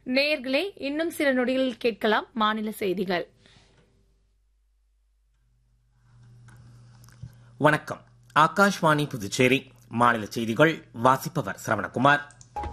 நேயர்களே இன்னும் சில நொடிகளில் கேட்கலாம் மாநில செய்திகள் வணக்கம் ஆகாஷ்வாணி புதுச்சேரி மாநில செய்திகள் வாசிப்பவர் சரவணகுமார்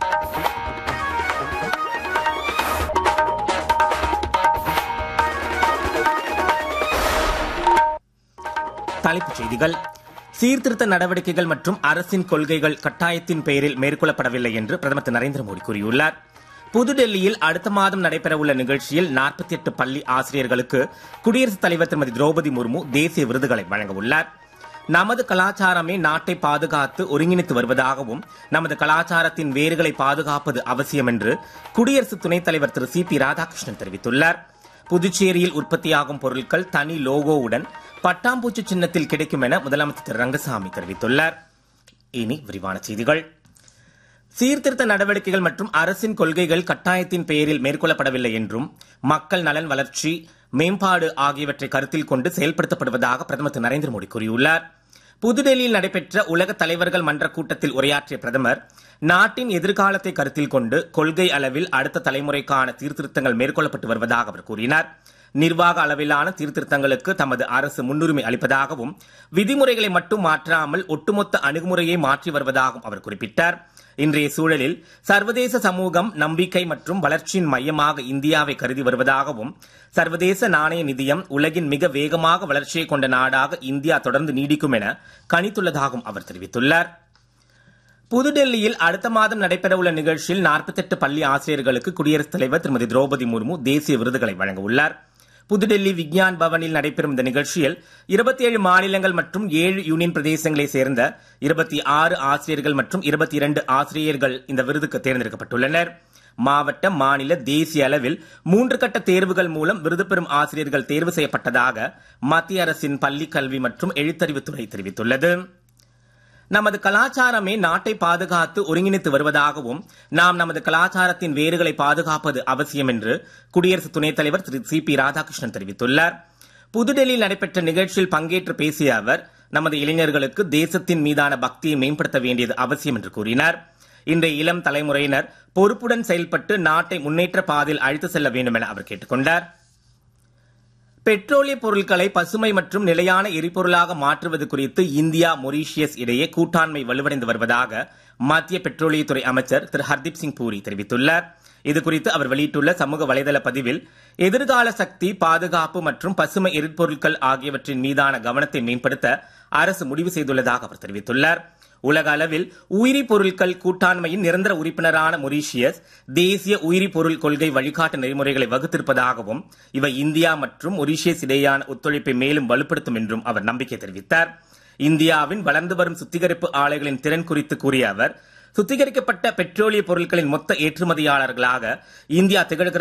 தலைப்புச் செய்திகள் சீர்திருத்த நடவடிக்கைகள் மற்றும் அரசின் கொள்கைகள் கட்டாயத்தின் பெயரில் மேற்கொள்ளப்படவில்லை என்று பிரதமர் திரு நரேந்திர மோடி கூறியுள்ளார் புதுடெல்லியில் அடுத்த மாதம் நடைபெறவுள்ள நிகழ்ச்சியில் 48 பள்ளி ஆசிரியர்களுக்கு குடியரசுத் தலைவர் திருமதி திரௌபதி முர்மு தேசிய விருதுகளை வழங்க உள்ளார் நமது கலாச்சாரமே நாட்டை பாதுகாத்து ஒருங்கிணைத்து வருவதாகவும் நமது கலாச்சாரத்தின் வேர்களை பாதுகாப்பது அவசியம் என்று குடியரசு துணைத் தலைவர் திரு சி பி ராதாகிருஷ்ணன் தெரிவித்துள்ளார் புதுச்சேரியில் உற்பத்தியாகும் பொருட்கள் தனி லோகோவுடன் பட்டாம்பூச்சி சின்னத்தில் கிடைக்கும் என முதலமைச்சர் திரு ரங்கசாமி தெரிவித்துள்ளார் இனி விரிவான செய்திகள் சீர்திருத்த நடவடிக்கைகள் மற்றும் அரசின் கொள்கைகள் கட்டாயத்தின் பெயரில் மேற்கொள்ளப்படவில்லை என்றும் மக்கள் நலன் வளர்ச்சி மேம்பாடு ஆகியவற்றை கருத்தில் கொண்டு செயல்படுத்தப்படுவதாக பிரதமர் திரு நரேந்திர மோடி கூறியுள்ளார் புதுடெல்லியில் நடைபெற்ற உலக தலைவர்கள் மன்ற கூட்டத்தில் உரையாற்றிய பிரதமர் நாட்டின் எதிர்காலத்தை கருத்தில் கொண்டு கொள்கை அளவில் அடுத்த தலைமுறைக்கான சீர்திருத்தங்கள் மேற்கொள்ளப்பட்டு வருவதாக அவர் கூறினார் நிர்வாக அளவிலான சீர்திருத்தங்களுக்கு தமது அரசு முன்னுரிமை அளிப்பதாகவும் விதிமுறைகளை மட்டும் மாற்றாமல் ஒட்டுமொத்த அணுகுமுறையை மாற்றி வருவதாகவும் அவர் குறிப்பிட்டார் இன்றைய சூழலில் சர்வதேச சமூகம் நம்பிக்கை மற்றும் வளர்ச்சியின் மையமாக இந்தியாவை கருதி வருவதாகவும் சர்வதேச நாணய நிதியம் உலகின் மிக வேகமாக வளர்ச்சியை கொண்ட நாடாக இந்தியா தொடர்ந்து நீடிக்கும் என கணித்துள்ளதாகவும் அவர் தெரிவித்துள்ளார் புதுடெல்லியில் அடுத்த மாதம் நடைபெறவுள்ள நிகழ்ச்சியில் 48 பள்ளி ஆசிரியர்களுக்கு குடியரசுத் தலைவர் திருமதி திரௌபதி முர்மு தேசிய விருதுகளை வழங்க உள்ளார் புதுடெல்லி விக்யான் பவனில் நடைபெறும் இந்த நிகழ்ச்சியில் 27 மாநிலங்கள் மற்றும் ஏழு யூனியன் பிரதேசங்களைச் சேர்ந்த 26 ஆசிரியர்கள் மற்றும் 22 ஆசிரியர்கள் இந்த விருதுக்கு தேர்ந்தெடுக்கப்பட்டுள்ளனர் மாவட்ட மாநில தேசிய அளவில் மூன்று கட்ட தேர்வுகள் மூலம் விருது பெறும் ஆசிரியர்கள் தேர்வு செய்யப்பட்டதாக மத்திய அரசின் பள்ளிக் கல்வி மற்றும் எழுத்தறிவுத்துறை தெரிவித்துள்ளது நமது கலாச்சாரமே நாட்டை பாதுகாத்து ஒருங்கிணைத்து வருவதாகவும் நாம் நமது கலாச்சாரத்தின் வேர்களை பாதுகாப்பது அவசியம் என்று குடியரசு துணைத் தலைவர் திரு சி பி ராதாகிருஷ்ணன் தெரிவித்துள்ளார் புதுடெல்லியில் நடைபெற்ற நிகழ்ச்சியில் பங்கேற்று பேசிய அவர் நமது இளைஞர்களுக்கு தேசத்தின் மீதான பக்தியை மேம்படுத்த வேண்டியது அவசியம் என்று கூறினார் இன்றைய இளம் தலைமுறையினர் பொறுப்புடன் செயல்பட்டு நாட்டை முன்னேற்ற பாதையில் அழைத்து செல்ல வேண்டும் என அவர் கேட்டுக்கொண்டார் பெட்ரோலிய பொருட்களை பசுமை மற்றும் நிலையான எரிபொருளாக மாற்றுவது குறித்து இந்தியா மொரீஷியஸ் இடையே கூட்டாண்மை வலுவடைந்து வருவதாக மத்திய பெட்ரோலியத்துறை அமைச்சர் திரு ஹர்தீப் சிங் பூரி தெரிவித்துள்ளார் இதுகுறித்து அவர் வெளியிட்டுள்ள சமூக வலைதள பதிவில் எதிர்கால சக்தி பாதுகாப்பு மற்றும் பசுமை எரிபொருட்கள் ஆகியவற்றின் மீதான கவனத்தை மேம்படுத்த அரசு முடிவு செய்துள்ளதாக அவர் தெரிவித்துள்ளார் உலக அளவில் உயிரி பொருட்கள் கூட்டாண்மையின் நிரந்தர உறுப்பினரான மொரீஷியஸ் தேசிய உயிரி பொருள் கொள்கை வழிகாட்டு நெறிமுறைகளை வகுத்திருப்பதாகவும் இவை இந்தியா மற்றும் மொரீஷியஸ் இடையேயான ஒத்துழைப்பை மேலும் வலுப்படுத்தும் என்றும் அவர் நம்பிக்கை தெரிவித்தார் இந்தியாவின் வளர்ந்து வரும் சுத்திகரிப்பு ஆலைகளின் திறன் குறித்து கூறிய அவர் சுத்திகரிக்கப்பட்ட பெட்ரோலிய பொருட்களின் மொத்த ஏற்றுமதியாளர்களாக இந்தியா திகழ்கிறது